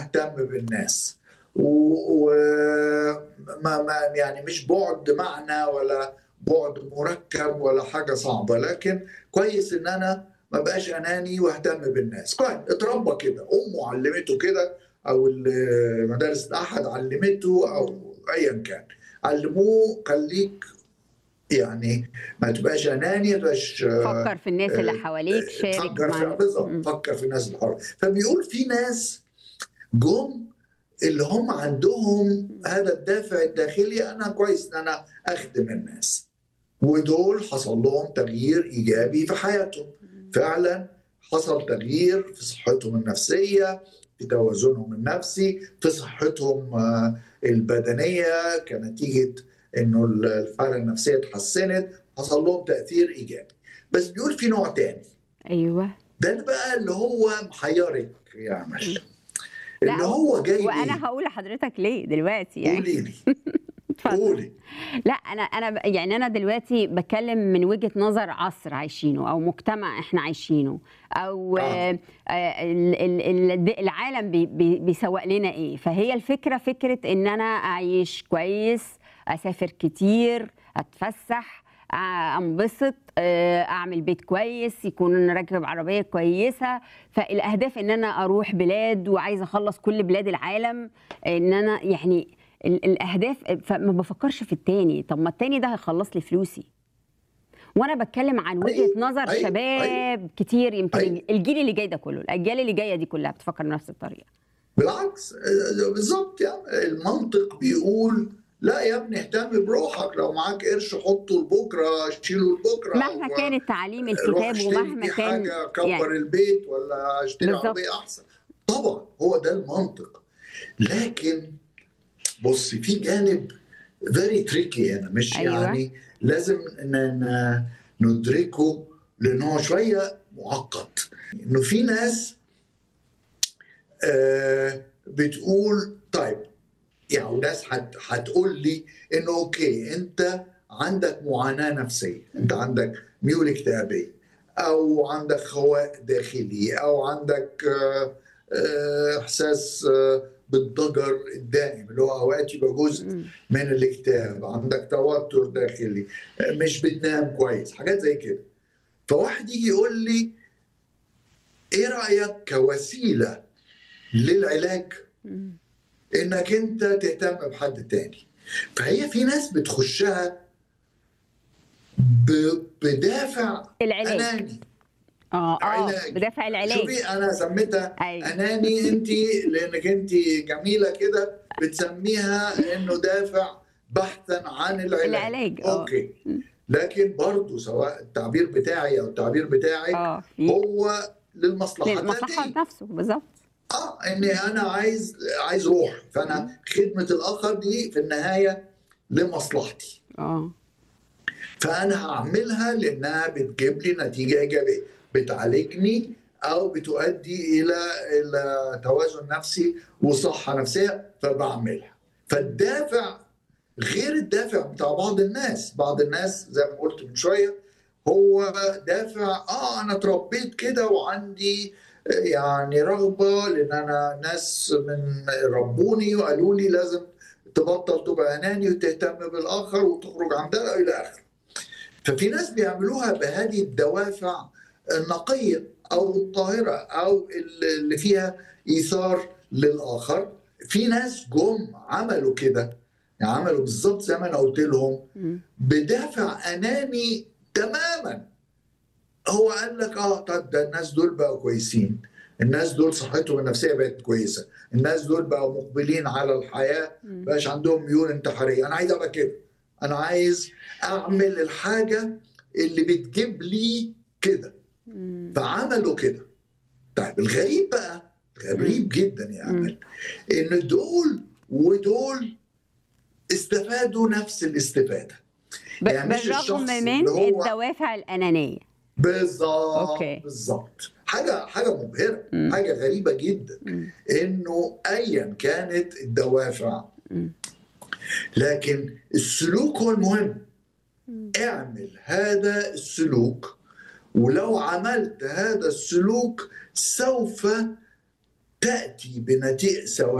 اهتم بالناس وما ما يعني مش بعد معنى ولا بعد مركب ولا حاجه صعبه لكن كويس ان انا ما بقاش اناني واهتم بالناس كويس اتربى كده امه علمته كده او مدارس الاحد علمته او ايا كان علموه خليك يعني ما تبقاش اناني تبقاش فكر في الناس اللي حواليك شارك فكر في مع بالظبط فكر في الناس اللي حواليك فبيقول في ناس جم اللي هم عندهم هذا الدافع الداخلي انا كويس ان انا اخدم الناس ودول حصل لهم تغيير ايجابي في حياتهم فعلا حصل تغيير في صحتهم النفسيه في توازنهم النفسي في صحتهم آه، البدنيه كنتيجه انه الحاله النفسيه اتحسنت حصل لهم تاثير ايجابي بس بيقول في نوع تاني ايوه ده اللي بقى اللي هو محيرك يا مشى لا، اللي هو جاي ليه؟ وانا هقول لحضرتك ليه دلوقتي يعني قولي لي اتفضل. قولي لا انا انا ب- يعني انا دلوقتي بتكلم من وجهه نظر عصر عايشينه او مجتمع احنا عايشينه او آه. آه. آه ال- ال- ال- العالم بي بي بيسوق لنا ايه فهي الفكره فكره ان انا اعيش كويس اسافر كتير اتفسح آه، انبسط آه، اعمل بيت كويس يكون راكب عربيه كويسه فالاهداف ان انا اروح بلاد وعايزه اخلص كل بلاد العالم ان انا يعني ال- الاهداف فما بفكرش في التاني طب ما التاني ده هيخلص لي فلوسي وانا بتكلم عن وجهه أيوة، نظر أيوة، شباب كتير يمكن أيوة. الجيل اللي جاي ده كله الاجيال اللي جايه دي كلها بتفكر بنفس الطريقه بالعكس آه، بالظبط يعني المنطق بيقول لا يا ابني اهتم بروحك لو معاك قرش حطه لبكره شيله لبكره مهما و- كان التعليم روح الكتاب اشتري ومهما بيه كان حاجه كبر يعني البيت ولا اشتري بالظبط. عربيه احسن طبعا هو ده المنطق لكن بصي في جانب فيري تريكي هنا مش أيوة. يعني لازم ن- ن- ندركه لان هو شويه معقد انه في ناس آه، بتقول طيب يعني ناس هت- هتقول لي انه اوكي انت عندك معاناه نفسيه انت عندك ميول اكتئابيه او عندك خواء داخلي او عندك آه، آه، احساس آه، بالضجر الدائم اللي هو اوقات يبقى جزء مم. من الاكتئاب عندك توتر داخلي آه، مش بتنام كويس حاجات زي كده فواحد يجي يقول لي ايه رايك كوسيله للعلاج مم. انك انت تهتم بحد تاني فهي في ناس بتخشها ب- بدافع العلاج اناني اه اه علاج. بدافع العلاج شوفي انا سميتها ايوه اناني انت لانك انت جميله كده بتسميها انه دافع بحثا عن العلاج العلاج اه اوكي لكن برضو سواء التعبير بتاعي او التعبير بتاعك اه في هو للمصلحه للمصلحه الذاتيه نفسه بالظبط اه اني انا عايز عايز روح فانا خدمه الاخر دي في النهايه لمصلحتي اه فانا هعملها لانها بتجيب لي نتيجه ايجابيه بتعالجني او بتؤدي الى الى توازن نفسي وصحه نفسيه فبعملها فالدافع غير الدافع بتاع بعض الناس بعض الناس زي ما قلت من شويه هو دافع اه انا اتربيت كده وعندي آه، يعني رغبه لان انا ناس من ربوني وقالوا لي لازم تبطل تبقى اناني وتهتم بالاخر وتخرج عن ده الى اخره ففي ناس بيعملوها بهذه الدوافع النقيه او الطاهره او اللي فيها ايثار للاخر في ناس جم عملوا كده يعني عملوا بالظبط زي ما انا قلت لهم مم. بدافع اناني تماما هو قال لك اه طب ده الناس دول بقوا كويسين الناس دول صحتهم النفسيه بقت كويسه الناس دول بقوا مقبلين على الحياه مم. بقاش عندهم ميول انتحاريه انا عايز ابقى كده انا عايز اعمل الحاجه اللي بتجيب لي كده مم. فعملوا كده طيب الغريب بقى غريب جدا يا امل ان دول ودول استفادوا نفس الاستفاده ب- يعني مش بالرغم الشخص من اللي هو- الدوافع الانانيه بالظبط أوكي. بالظبط حاجه حاجه مبهره مم. حاجه غريبه جدا مم. انه ايا كانت الدوافع مم. لكن السلوك هو المهم مم. اعمل هذا السلوك ولو عملت هذا السلوك سوف تاتي بنتيجه سواء